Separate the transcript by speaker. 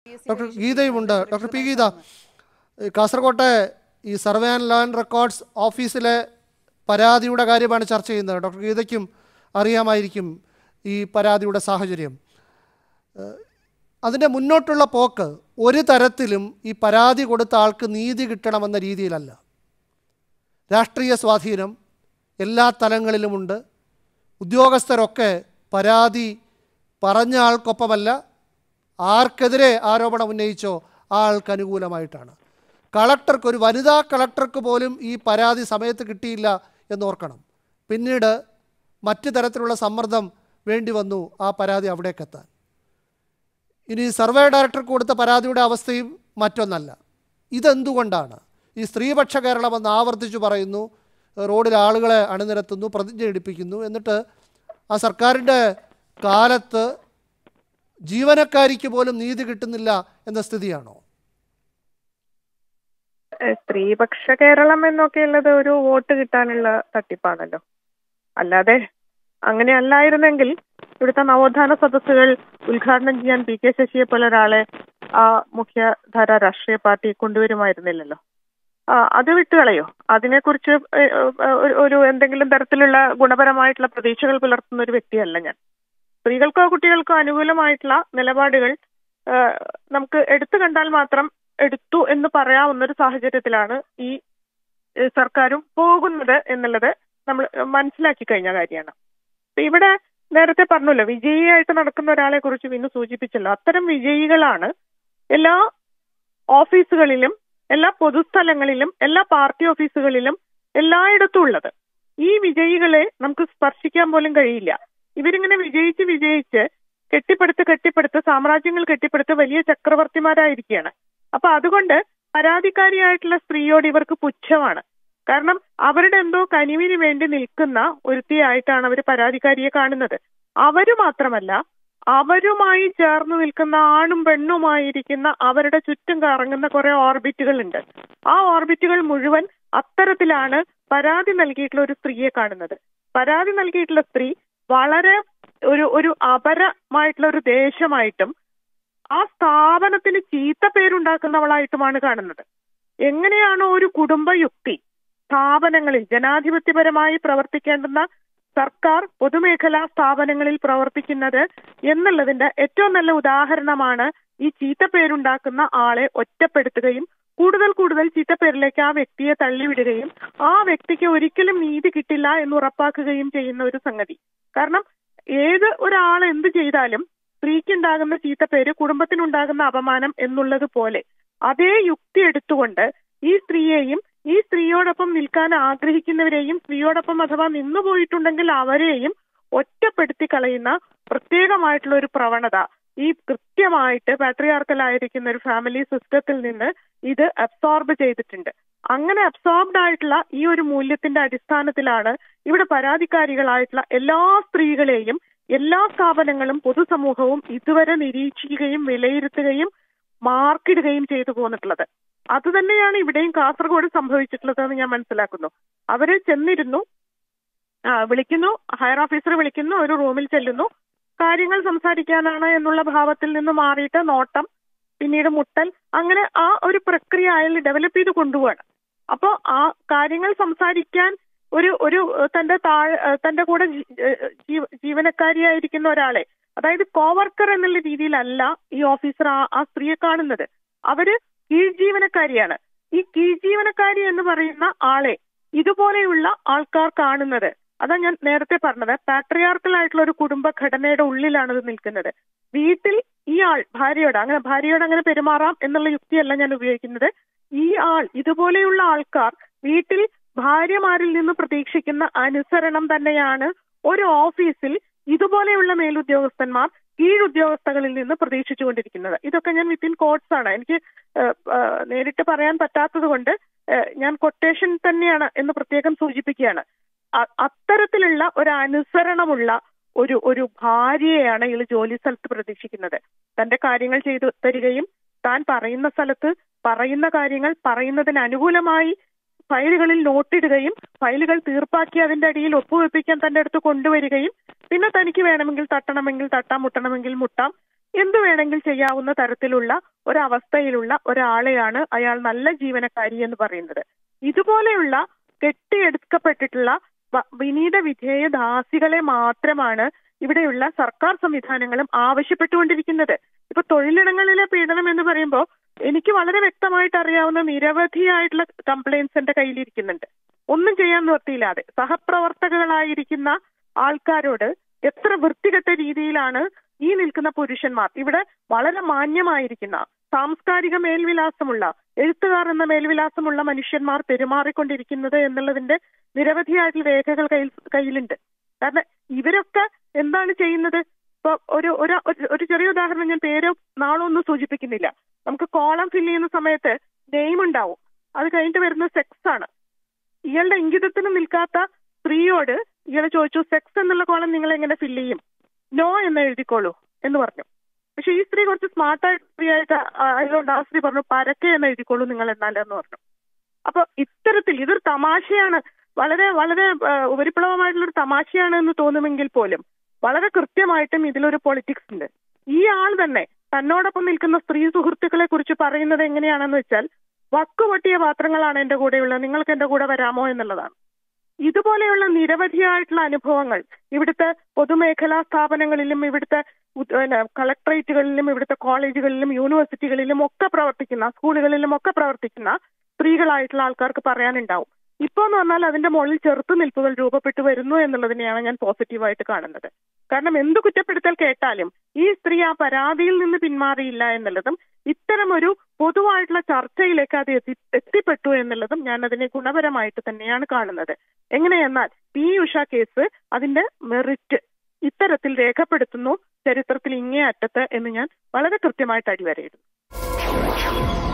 Speaker 1: doctor ഗീതയുമുണ്ട് doctor P Geetha ഈ കാസർകോട്ടെ ഈ സർവേ ആൻഡ് ലാൻഡ് റെക്കോർഡ്സ് ഓഫീസിലെ പരാതിയുടെ കാര്യമാണ് ചർച്ച ചെയ്യുന്നത് ഡോക്ടർ ഗീതയ്ക്കും അറിയാമായിരിക്കും ഈ പരാതിയുടെ സാഹചര്യം ഏഹ് അതിൻ്റെ മുന്നോട്ടുള്ള പോക്ക് ഒരു തരത്തിലും ഈ പരാതി കൊടുത്ത ആൾക്ക് നീതി കിട്ടണമെന്ന രീതിയിലല്ല രാഷ്ട്രീയ സ്വാധീനം എല്ലാ തലങ്ങളിലുമുണ്ട് ഉദ്യോഗസ്ഥരൊക്കെ പരാതി പറഞ്ഞ ആൾക്കൊപ്പമല്ല ആർക്കെതിരെ ആരോപണം ഉന്നയിച്ചോ ആ ആൾക്ക് അനുകൂലമായിട്ടാണ് കളക്ടർക്ക് ഒരു വനിതാ കളക്ടർക്ക് പോലും ഈ പരാതി സമയത്ത് കിട്ടിയില്ല എന്നോർക്കണം പിന്നീട് മറ്റു തരത്തിലുള്ള സമ്മർദ്ദം വേണ്ടി വന്നു ആ പരാതി അവിടേക്കെത്താൻ ഇനി സർവേ ഡയറക്ടർക്ക് കൊടുത്ത പരാതിയുടെ അവസ്ഥയും മറ്റൊന്നല്ല ഇതെന്തുകൊണ്ടാണ് ഈ സ്ത്രീപക്ഷ കേരളം എന്ന് ആവർത്തിച്ചു പറയുന്നു റോഡിൽ ആളുകളെ അണിനിരത്തുന്നു പ്രതിജ്ഞ എടുപ്പിക്കുന്നു എന്നിട്ട് ആ സർക്കാരിൻ്റെ കാലത്ത് ജീവനക്കാരിക്ക് പോലും നീതി കിട്ടുന്നില്ല എന്ന സ്ഥിതിയാണോ
Speaker 2: ഏഹ് സ്ത്രീപക്ഷ കേരളം എന്നൊക്കെ ഉള്ളത് ഒരു വോട്ട് കിട്ടാനുള്ള തട്ടിപ്പാണല്ലോ അല്ലാതെ അങ്ങനെ അല്ലായിരുന്നെങ്കിൽ ഇവിടുത്തെ നവോത്ഥാന സദസ്സുകൾ ഉദ്ഘാടനം ചെയ്യാൻ പി കെ ശശിയെ പോലെ ഒരാളെ ആ മുഖ്യധാര രാഷ്ട്രീയ പാർട്ടി കൊണ്ടുവരുമായിരുന്നില്ലല്ലോ ആ, അത് വിട്ടുകളയോ അതിനെക്കുറിച്ച് ഏഹ്, ഏഹ്, ഒരു- ഒരു എന്തെങ്കിലും തരത്തിലുള്ള ഗുണപരമായിട്ടുള്ള പ്രതീക്ഷകൾ പുലർത്തുന്ന ഒരു വ്യക്തിയല്ല ഞാൻ സ്ത്രീകൾക്കോ കുട്ടികൾക്കോ അനുകൂലമായിട്ടുള്ള നിലപാടുകൾ ഏഹ്, നമുക്ക് എടുത്തു കണ്ടാൽ മാത്രം എടുത്തു എന്ന് പറയാവുന്ന ഒരു സാഹചര്യത്തിലാണ് ഈ ഏഹ്, സർക്കാരും പോകുന്നത് എന്നുള്ളത് നമ്മൾ മനസ്സിലാക്കി കഴിഞ്ഞ കാര്യമാണ് അപ്പൊ ഇവിടെ നേരത്തെ പറഞ്ഞല്ലോ വിജയിയായിട്ട് നടക്കുന്ന ഒരാളെ കുറിച്ച് പിന്നെ സൂചിപ്പിച്ചല്ലോ അത്തരം വിജയികളാണ് എല്ലാ ഓഫീസുകളിലും എല്ലാ പൊതുസ്ഥലങ്ങളിലും എല്ലാ പാർട്ടി ഓഫീസുകളിലും എല്ലായിടത്തും ഉള്ളത് ഈ വിജയികളെ നമുക്ക് സ്പർശിക്കാൻ പോലും കഴിയില്ല ഇവരിങ്ങനെ വിജയിച്ച് വിജയിച്ച് കെട്ടിപ്പടുത്ത് കെട്ടിപ്പടുത്ത് സാമ്രാജ്യങ്ങൾ കെട്ടിപ്പടുത്ത് വലിയ ചക്രവർത്തിമാരായിരിക്കുകയാണ് അപ്പൊ അതുകൊണ്ട് പരാതിക്കാരിയായിട്ടുള്ള സ്ത്രീയോട് ഇവർക്ക് പുച്ഛമാണ് കാരണം അവരുടെ എന്തോ കനിവിന് വേണ്ടി നിൽക്കുന്ന ഒരുത്തിയായിട്ടാണ് അവർ പരാതിക്കാരിയെ കാണുന്നത് അവര് മാത്രമല്ല അവരുമായി ചേർന്ന് നിൽക്കുന്ന ആണും പെണ്ണുമായിരിക്കുന്ന അവരുടെ ചുറ്റും കറങ്ങുന്ന കുറെ ഓർബിറ്റുകൾ ഉണ്ട് ആ ഓർബിറ്റുകൾ മുഴുവൻ അത്തരത്തിലാണ് പരാതി നൽകിയിട്ടുള്ള ഒരു സ്ത്രീയെ കാണുന്നത് പരാതി നൽകിയിട്ടുള്ള സ്ത്രീ വളരെ ഒരു ഒരു അപരമായിട്ടുള്ള ഒരു ദേശമായിട്ടും ആ സ്ഥാപനത്തിന് ചീത്ത പേരുണ്ടാക്കുന്നവളായിട്ടുമാണ് കാണുന്നത് എങ്ങനെയാണോ ഒരു കുടുംബ യുക്തി സ്ഥാപനങ്ങളിൽ ജനാധിപത്യപരമായി പ്രവർത്തിക്കേണ്ടുന്ന സർക്കാർ പൊതുമേഖലാ സ്ഥാപനങ്ങളിൽ പ്രവർത്തിക്കുന്നത് എന്നുള്ളതിന്റെ ഏറ്റവും നല്ല ഉദാഹരണമാണ് ഈ ചീത്തപ്പേരുണ്ടാക്കുന്ന ആളെ ഒറ്റപ്പെടുത്തുകയും കൂടുതൽ കൂടുതൽ ചീത്തപ്പേരിലേക്ക് ആ വ്യക്തിയെ തള്ളിവിടുകയും ആ വ്യക്തിക്ക് ഒരിക്കലും നീതി കിട്ടില്ല എന്ന് ഉറപ്പാക്കുകയും ചെയ്യുന്ന ഒരു സംഗതി കാരണം ഏത് ഒരാൾ എന്ത് ചെയ്താലും സ്ത്രീക്കുണ്ടാകുന്ന ചീത്തപ്പേര് കുടുംബത്തിനുണ്ടാകുന്ന അപമാനം എന്നുള്ളത് പോലെ അതേ യുക്തി എടുത്തുകൊണ്ട് ഈ സ്ത്രീയെയും ഈ സ്ത്രീയോടൊപ്പം നിൽക്കാൻ ആഗ്രഹിക്കുന്നവരെയും സ്ത്രീയോടൊപ്പം അഥവാ നിന്നുപോയിട്ടുണ്ടെങ്കിൽ അവരെയും ഒറ്റപ്പെടുത്തി കളയുന്ന പ്രത്യേകമായിട്ടുള്ള ഒരു പ്രവണത ഈ കൃത്യമായിട്ട് പാട്രിയാർക്കലായിരിക്കുന്ന ഒരു ഫാമിലി സിസ്റ്റത്തിൽ നിന്ന് ഇത് അബ്സോർബ് ചെയ്തിട്ടുണ്ട് അങ്ങനെ അബ്സോർബ്ഡ് ആയിട്ടുള്ള ഈ ഒരു മൂല്യത്തിന്റെ അടിസ്ഥാനത്തിലാണ് ഇവിടെ പരാതിക്കാരികളായിട്ടുള്ള എല്ലാ സ്ത്രീകളെയും എല്ലാ സ്ഥാപനങ്ങളും പൊതുസമൂഹവും ഇതുവരെ നിരീക്ഷിക്കുകയും വിലയിരുത്തുകയും മാർക്കിടുകയും ചെയ്തു പോന്നിട്ടുള്ളത് അത് തന്നെയാണ് ഇവിടെയും കാസർഗോഡ് സംഭവിച്ചിട്ടുള്ളതെന്ന് ഞാൻ മനസ്സിലാക്കുന്നു അവര് ചെന്നിരുന്നു ആ, വിളിക്കുന്നു ഹയർ ഓഫീസർ വിളിക്കുന്നു ഒരു റൂമിൽ ചെല്ലുന്നു കാര്യങ്ങൾ സംസാരിക്കാനാണ് എന്നുള്ള ഭാവത്തിൽ നിന്ന് മാറിയിട്ട് നോട്ടം പിന്നീട് മുട്ടൽ അങ്ങനെ ആ ഒരു പ്രക്രിയ അയാൾ ഡെവലപ്പ് ചെയ്ത് കൊണ്ടുപോവാണ് അപ്പോ ആ കാര്യങ്ങൾ സംസാരിക്കാൻ ഒരു ഒരു ഏഹ്, തന്റെ താഴെ ഏഹ്, തന്റെ കൂടെ ജീ- ഏഹ്, ജീവ- ജീവനക്കാരിയായിരിക്കുന്ന ഒരാളെ അതായത് കോവർക്കർ എന്നുള്ള രീതിയിലല്ല ഈ ഓഫീസർ ആ ആ സ്ത്രീയെ കാണുന്നത് അവര് കീഴ് ജീവനക്കാരിയാണ് ഈ കീഴ് ജീവനക്കാരി എന്ന് പറയുന്ന ആളെ ഇതുപോലെയുള്ള ആൾക്കാർ കാണുന്നത് അതാ ഞാൻ നേരത്തെ പറഞ്ഞത് പാട്രിയാർക്കൽ ആയിട്ടുള്ള ഒരു കുടുംബഘടനയുടെ ഉള്ളിലാണ് ഇത് നിൽക്കുന്നത് വീട്ടിൽ ഈ ആൾ ഭാര്യയോട് അങ്ങനെ ഭാര്യയോട് അങ്ങനെ പെരുമാറാം എന്നുള്ള യുക്തിയല്ല ഞാൻ ഉപയോഗിക്കുന്നത് ഈ ആൾ ഇതുപോലെയുള്ള ആൾക്കാർ വീട്ടിൽ ഭാര്യമാരിൽ നിന്ന് പ്രതീക്ഷിക്കുന്ന അനുസരണം തന്നെയാണ് ഒരു ഓഫീസിൽ ഇതുപോലെയുള്ള മേലുദ്യോഗസ്ഥന്മാർ കീഴുദ്യോഗസ്ഥകളിൽ നിന്ന് പ്രതീക്ഷിച്ചുകൊണ്ടിരിക്കുന്നത് ഇതൊക്കെ ഞാൻ വിത്തിൻ കോട്ട്സ് ആണ് എനിക്ക് ഏഹ്, ഏഹ്, നേരിട്ട് പറയാൻ പറ്റാത്തത് കൊണ്ട് ഏഹ്, ഞാൻ കൊട്ടേഷൻ തന്നെയാണ് എന്ന് പ്രത്യേകം സൂചിപ്പിക്കുകയാണ് അ- അത്തരത്തിലുള്ള ഒരു അനുസരണമുള്ള ഒരു ഒരു ഭാര്യയെയാണ് ഇയാൾ ജോലി സ്ഥലത്ത് പ്രതീക്ഷിക്കുന്നത് തന്റെ കാര്യങ്ങൾ ചെയ്തു തരികയും താൻ പറയുന്ന സ്ഥലത്ത് പറയുന്ന കാര്യങ്ങൾ പറയുന്നതിന് അനുകൂലമായി ഫയലുകളിൽ നോട്ടിടുകയും ഫയലുകൾ തീർപ്പാക്കി അതിന്റെ അടിയിൽ ഒപ്പുവെപ്പിക്കാൻ തന്റെ അടുത്ത് കൊണ്ടുവരികയും പിന്നെ തനിക്ക് വേണമെങ്കിൽ തട്ടണമെങ്കിൽ തട്ടാം മുട്ടണമെങ്കിൽ മുട്ടാം എന്തു വേണമെങ്കിൽ ചെയ്യാവുന്ന തരത്തിലുള്ള ഒരവസ്ഥയിലുള്ള ഒരാളെയാണ് അയാൾ നല്ല ജീവനക്കാരി എന്ന് പറയുന്നത് ഇതുപോലെയുള്ള കെട്ടിയെടുക്കപ്പെട്ടിട്ടുള്ള വ- വിനീത വിധേയ ദാസികളെ മാത്രമാണ് ഇവിടെയുള്ള സർക്കാർ സംവിധാനങ്ങളും ആവശ്യപ്പെട്ടുകൊണ്ടിരിക്കുന്നത് ഇപ്പൊ തൊഴിലിടങ്ങളിലെ പീഡനം എന്ന് പറയുമ്പോൾ എനിക്ക് വളരെ വ്യക്തമായിട്ട് അറിയാവുന്ന നിരവധിയായിട്ടുള്ള കംപ്ലൈൻസ് എന്റെ കയ്യിലിരിക്കുന്നുണ്ട് ഒന്നും ചെയ്യാൻ നിർത്തിയില്ലാതെ സഹപ്രവർത്തകകളായിരിക്കുന്ന ആൾക്കാരോട് എത്ര വൃത്തികെട്ട രീതിയിലാണ് ഈ നിൽക്കുന്ന പുരുഷന്മാർ ഇവിടെ വളരെ മാന്യമായിരിക്കുന്ന സാംസ്കാരിക മേൽവിലാസമുള്ള എഴുത്തുകാർ എന്ന മേൽവിലാസമുള്ള മനുഷ്യന്മാർ പെരുമാറിക്കൊണ്ടിരിക്കുന്നത് എന്നുള്ളതിന്റെ നിരവധിയായിട്ടുള്ള രേഖകൾ കയ്യിൽ കയ്യിലുണ്ട് കാരണം ഇവരൊക്കെ എന്താണ് ചെയ്യുന്നത് ഇപ്പൊ ഒരു ഒരു ഒരു- ഒരു ചെറിയ ഉദാഹരണം ഞാൻ പേരോ നാളോ ഒന്നും സൂചിപ്പിക്കുന്നില്ല നമുക്ക് കോളം ഫില്ല് ചെയ്യുന്ന സമയത്ത് നെയിം ഉണ്ടാവും അത് കഴിഞ്ഞിട്ട് വരുന്ന സെക്സ് ആണ് ഇയാളുടെ ഇംഗിതത്തിന് നിൽക്കാത്ത സ്ത്രീയോട് ഇയാൾ ചോദിച്ചു സെക്സ് എന്നുള്ള കോളം നിങ്ങൾ എങ്ങനെ ഫില്ല് ചെയ്യും നോ എന്ന് എഴുതിക്കോളൂ എന്ന് പറഞ്ഞു പക്ഷെ ഈ സ്ത്രീ കുറച്ച് സ്മാർട്ടായിട്ട് സ്ത്രീ ആയിട്ട് ആയതുകൊണ്ട് ആ സ്ത്രീ പറഞ്ഞു പരക്കെ എന്ന് എഴുതിക്കോളൂ നിങ്ങൾ എന്നാലെന്ന് പറഞ്ഞു അപ്പൊ ഇത്തരത്തിൽ ഇതൊരു തമാശയാണ് വളരെ വളരെ ആ, ഉപരിപ്ലവമായിട്ടുള്ള ഒരു തമാശയാണ് എന്ന് തോന്നുമെങ്കിൽ പോലും വളരെ കൃത്യമായിട്ടും ഇതിലൊരു പൊളിറ്റിക്സ് ഉണ്ട് ഈ ആൾ തന്നെ തന്നോടൊപ്പം നിൽക്കുന്ന സ്ത്രീ സുഹൃത്തുക്കളെ കുറിച്ച് പറയുന്നത് എങ്ങനെയാണെന്ന് വെച്ചാൽ വക്കുപൊട്ടിയ പാത്രങ്ങളാണ് എന്റെ കൂടെയുള്ളത് നിങ്ങൾക്ക് എന്റെ കൂടെ വരാമോ എന്നുള്ളതാണ് ഇതുപോലെയുള്ള നിരവധിയായിട്ടുള്ള അനുഭവങ്ങൾ ഇവിടുത്തെ പൊതുമേഖലാ സ്ഥാപനങ്ങളിലും ഇവിടുത്തെ ഉത്- പിന്നെ കളക്ടറേറ്റുകളിലും ഇവിടുത്തെ കോളേജുകളിലും യൂണിവേഴ്സിറ്റികളിലും ഒക്കെ പ്രവർത്തിക്കുന്ന സ്കൂളുകളിലും ഒക്കെ പ്രവർത്തിക്കുന്ന സ്ത്രീകളായിട്ടുള്ള ആൾക്കാർക്ക് പറയാനുണ്ടാവും ഇപ്പോ എന്ന് പറഞ്ഞാൽ അതിന്റെ മുകളിൽ ചെറുത്തുനിൽപ്പുകൾ രൂപപ്പെട്ടു വരുന്നു എന്നുള്ളതിനെയാണ് ഞാൻ പോസിറ്റീവായിട്ട് കാണുന്നത് കാരണം എന്ത് കുറ്റപ്പെടുത്തൽ കേട്ടാലും ഈ സ്ത്രീ ആ പരാതിയിൽ നിന്ന് പിന്മാറിയില്ല എന്നുള്ളതും ഇത്തരം ഒരു പൊതുവായിട്ടുള്ള ചർച്ചയിലേക്ക് അത് എത്തി എത്തിപ്പെട്ടു എന്നുള്ളതും ഞാൻ അതിനെ ഗുണപരമായിട്ട് തന്നെയാണ് കാണുന്നത് എങ്ങനെയെന്നാൽ പി ഉഷ കേസ് അതിന്റെ മെറിറ്റ് ഇത്തരത്തിൽ രേഖപ്പെടുത്തുന്നു ചരിത്രത്തിൽ ഇങ്ങേ അറ്റത്ത് എന്ന് ഞാൻ വളരെ കൃത്യമായിട്ട് അടിവരയിടുന്നു